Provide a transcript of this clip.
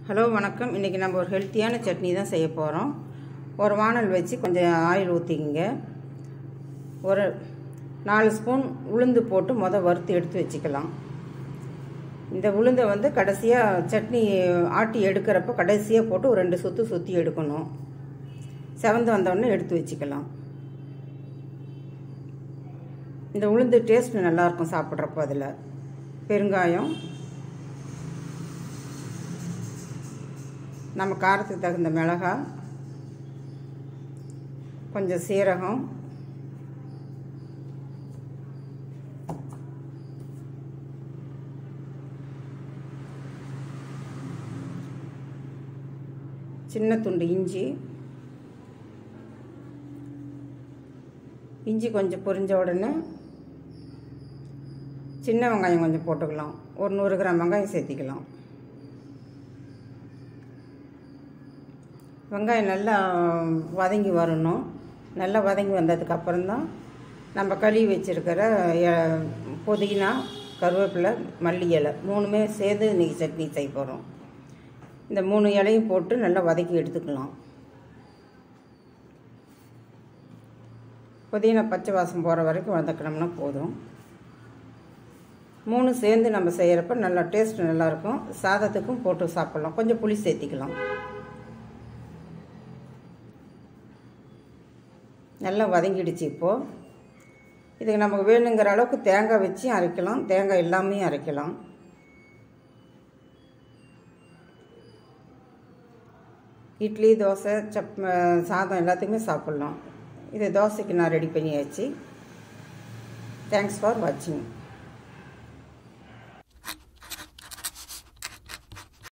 hello வணக்கம் இன்றைக்கி நம்ம ஒரு ஹெல்த்தியான சட்னி தான் செய்ய போகிறோம் ஒரு வானல் வச்சு கொஞ்சம் ஆயில் ஊற்றிக்கிங்க ஒரு நாலு ஸ்பூன் உளுந்து போட்டு மொதல் வறுத்து எடுத்து வச்சுக்கலாம் இந்த உளுந்தை வந்து கடைசியாக சட்னி ஆட்டி எடுக்கிறப்ப கடைசியாக போட்டு ஒரு ரெண்டு சுற்று சுற்றி எடுக்கணும் செவந்து வந்தோடனே எடுத்து வச்சுக்கலாம் இந்த உளுந்து டேஸ்ட் நல்லாயிருக்கும் சாப்பிட்றப்போ அதில் பெருங்காயம் நம்ம காரத்துக்கு தகுந்த மிளகாய் கொஞ்சம் சீரகம் சின்ன துண்டு இஞ்சி இஞ்சி கொஞ்சம் பொரிஞ்ச உடனே சின்ன வெங்காயம் கொஞ்சம் போட்டுக்கலாம் ஒரு நூறு கிராம் வெங்காயம் சேர்த்திக்கலாம் வெங்காயம் நல்லா வதங்கி வரணும் நல்லா வதங்கி வந்ததுக்கப்புறம் தான் நம்ம கழுவி வச்சுருக்கிற புதினா கருவேப்பிலை மல்லி இலை மூணுமே சேர்த்து இன்றைக்கி சட்னி செய்ய போகிறோம் இந்த மூணு இலையும் போட்டு நல்லா வதக்கி எடுத்துக்கலாம் புதினா பச்சை வாசம் போகிற வரைக்கும் வதக்கினோம்னா போதும் மூணு சேர்ந்து நம்ம செய்கிறப்ப நல்லா டேஸ்ட் நல்லாயிருக்கும் சாதத்துக்கும் போட்டு சாப்பிட்லாம் கொஞ்சம் புளி சேர்த்திக்கலாம் நல்லா வதங்கிடுச்சு இப்போது இதுக்கு நமக்கு வேணுங்கிற அளவுக்கு தேங்காய் வச்சு அரைக்கலாம் தேங்காய் எல்லாமே அரைக்கலாம் இட்லி தோசை சப் சாதம் எல்லாத்துக்குமே சாப்பிட்லாம் இது தோசைக்கு நான் ரெடி பண்ணியாச்சு தேங்க்ஸ் ஃபார் வாட்சிங்